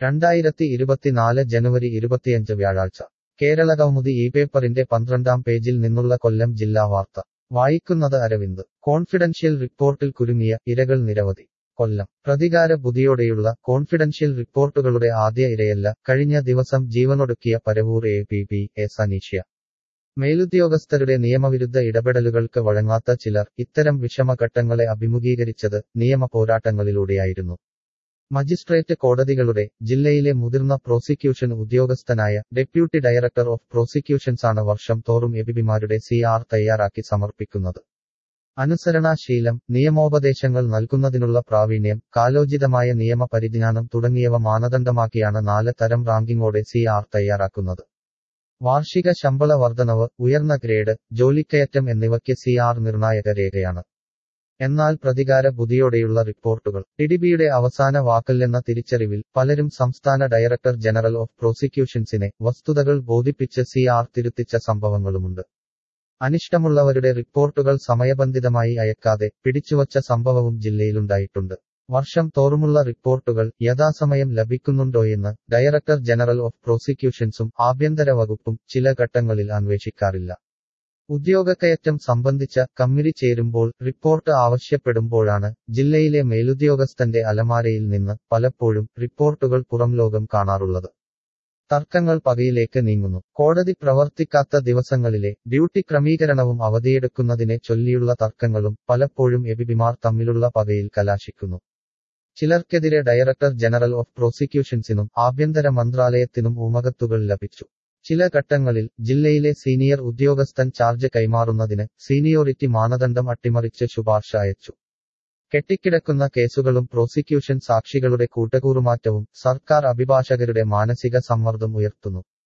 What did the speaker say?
രണ്ടായിരത്തി ഇരുപത്തിനാല് ജനുവരി ഇരുപത്തിയഞ്ച് വ്യാഴാഴ്ച കേരളകൗമുദി ഈ പേപ്പറിന്റെ പന്ത്രണ്ടാം പേജിൽ നിന്നുള്ള കൊല്ലം ജില്ലാ വാർത്ത വായിക്കുന്നത് അരവിന്ദ് കോൺഫിഡൻഷ്യൽ റിപ്പോർട്ടിൽ കുരുങ്ങിയ ഇരകൾ നിരവധി കൊല്ലം പ്രതികാര ബുദ്ധിയോടെയുള്ള കോൺഫിഡൻഷ്യൽ റിപ്പോർട്ടുകളുടെ ആദ്യ ഇരയല്ല കഴിഞ്ഞ ദിവസം ജീവനൊടുക്കിയ Paravur A P P A Saneeshya മേലുദ്യോഗസ്ഥരുടെ നിയമവിരുദ്ധ ഇടപെടലുകൾക്ക് വഴങ്ങാത്ത ചിലർ ഇത്തരം വിഷമഘട്ടങ്ങളെ അഭിമുഖീകരിച്ചത് നിയമ പോരാട്ടങ്ങളിലൂടെയായിരുന്നു മജിസ്ട്രേറ്റ് കോടതികളുടെ ജില്ലയിലെ മുതിർന്ന പ്രോസിക്യൂഷൻ ഉദ്യോഗസ്ഥനായ ഡെപ്യൂട്ടി ഡയറക്ടർ ഓഫ് പ്രോസിക്യൂഷൻസാണ് വർഷം തോറും എബിബിമാരുടെ സി ആർ തയ്യാറാക്കി സമർപ്പിക്കുന്നത് അനുസരണാശീലം നിയമോപദേശങ്ങൾ നൽകുന്നതിനുള്ള പ്രാവീണ്യം കാലോചിതമായ നിയമ പരിജ്ഞാനം തുടങ്ങിയവ മാനദണ്ഡമാക്കിയാണ് നാല് തരം റാങ്കിങ്ങോടെ സി ആർ തയ്യാറാക്കുന്നത് വാർഷിക ശമ്പള വർധനവ് ഉയർന്ന ഗ്രേഡ് ജോലിക്കയറ്റം എന്നിവയ്ക്ക് സി ആർ നിർണായക രേഖയാണ് എന്നാൽ പ്രതികാര ബുദ്ധിയോടെയുള്ള റിപ്പോർട്ടുകൾ ടിഡിബിയുടെ അവസാന വാക്കല്ലെന്ന തിരിച്ചറിവിൽ പലരും സംസ്ഥാന ഡയറക്ടർ ജനറൽ ഓഫ് പ്രോസിക്യൂഷൻസിനെ വസ്തുതകൾ ബോധിപ്പിച്ച് സി ആർ തിരുത്തിച്ച സംഭവങ്ങളുമുണ്ട് അനിഷ്ടമുള്ളവരുടെ റിപ്പോർട്ടുകൾ സമയബന്ധിതമായി അയക്കാതെ പിടിച്ചുവച്ച സംഭവവും ജില്ലയിലുണ്ടായിട്ടുണ്ട് വർഷം തോറുമുള്ള റിപ്പോർട്ടുകൾ യഥാസമയം ലഭിക്കുന്നുണ്ടോയെന്ന് ഡയറക്ടർ ജനറൽ ഓഫ് പ്രോസിക്യൂഷൻസും ആഭ്യന്തര വകുപ്പും ചില ഘട്ടങ്ങളിൽ അന്വേഷിക്കാറില്ല ഉദ്യോഗക്കയറ്റം സംബന്ധിച്ച കമ്മിറ്റി ചേരുമ്പോൾ റിപ്പോർട്ട് ആവശ്യപ്പെടുമ്പോഴാണ് ജില്ലയിലെ മേലുദ്യോഗസ്ഥന്റെ അലമാരയിൽ നിന്ന് പലപ്പോഴും റിപ്പോർട്ടുകൾ പുറംലോകം കാണാറുള്ളത് തർക്കങ്ങൾ പകയിലേക്ക് നീങ്ങുന്നു കോടതി പ്രവർത്തിക്കാത്ത ദിവസങ്ങളിലെ ഡ്യൂട്ടി ക്രമീകരണവും അവധിയെടുക്കുന്നതിനെ ചൊല്ലിയുള്ള തർക്കങ്ങളും പലപ്പോഴും എബിബിമാർ തമ്മിലുള്ള പകയിൽ കലാശിക്കുന്നു ചിലർക്കെതിരെ ഡയറക്ടർ ജനറൽ ഓഫ് പ്രോസിക്യൂഷൻസിനും ആഭ്യന്തര മന്ത്രാലയത്തിനും ഉമകത്തുകൾ ലഭിച്ചു ചില ഘട്ടങ്ങളിൽ ജില്ലയിലെ സീനിയർ ഉദ്യോഗസ്ഥൻ ചാർജ് കൈമാറുന്നതിന് സീനിയോറിറ്റി മാനദണ്ഡം അട്ടിമറിച്ച് ശുപാർശ അയച്ചു കെട്ടിക്കിടക്കുന്ന കേസുകളും പ്രോസിക്യൂഷൻ സാക്ഷികളുടെ കൂട്ടകൂറുമാറ്റവും സർക്കാർ അഭിഭാഷകരുടെ മാനസിക സമ്മർദ്ദം ഉയർത്തുന്നു